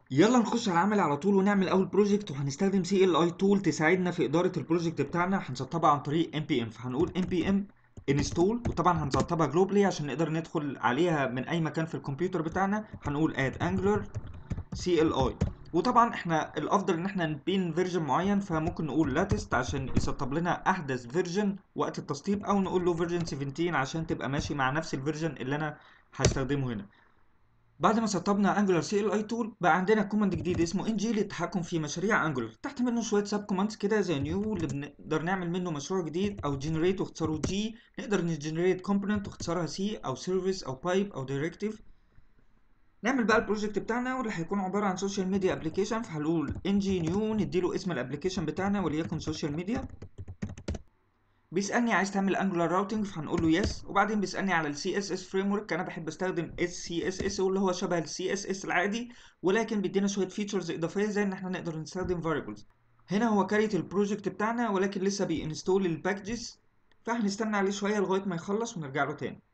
يلا نخش على العمل على طول ونعمل اول بروجكت وهنستخدم سي ال اي تول تساعدنا في اداره البروجكت بتاعنا هنسطبها عن طريق ام بي ام فهنقول ام بي ام انستول وطبعا هنسطبها جلوبلي عشان نقدر ندخل عليها من اي مكان في الكمبيوتر بتاعنا هنقول اد انجلر سي ال اي وطبعا احنا الافضل ان احنا نبين فيرجن معين فممكن نقول لاتست عشان يسطب لنا احدث فيرجن وقت التسطيب او نقول له فيرجن 17 عشان تبقى ماشي مع نفس الفيرجن اللي انا هستخدمه هنا بعد ما سطبنا انجولار سي ال اي تول بقى عندنا كوماند جديد اسمه ان جي للتحكم في مشاريع انجولار تحت منه شويه سب كوماندز كده زي نيو اللي بنقدر نعمل منه مشروع جديد او جنريت واختصاره جي نقدر نجنريت كومبوننت واختصارها سي او سيرفيس او بايب او دايركتيف نعمل بقى البروجكت بتاعنا واللي هيكون عباره عن سوشيال ميديا ابلكيشن فهنقول ان جي نيو نديله اسم الابلكيشن بتاعنا وليكن سوشيال ميديا بيسالني عايز تعمل انجولار راوتنج فهنقول له يس وبعدين بيسالني على السي اس اس فريم ورك انا بحب استخدم اس سي اس اس واللي هو شبه السي اس اس العادي ولكن بيدينا شويه فيتشرز اضافيه زي ان احنا نقدر نستخدم فاريبلز هنا هو كاريت البروجكت بتاعنا ولكن لسه بينستول الباكجز فهنستنى عليه شويه لغايه ما يخلص ونرجع له تاني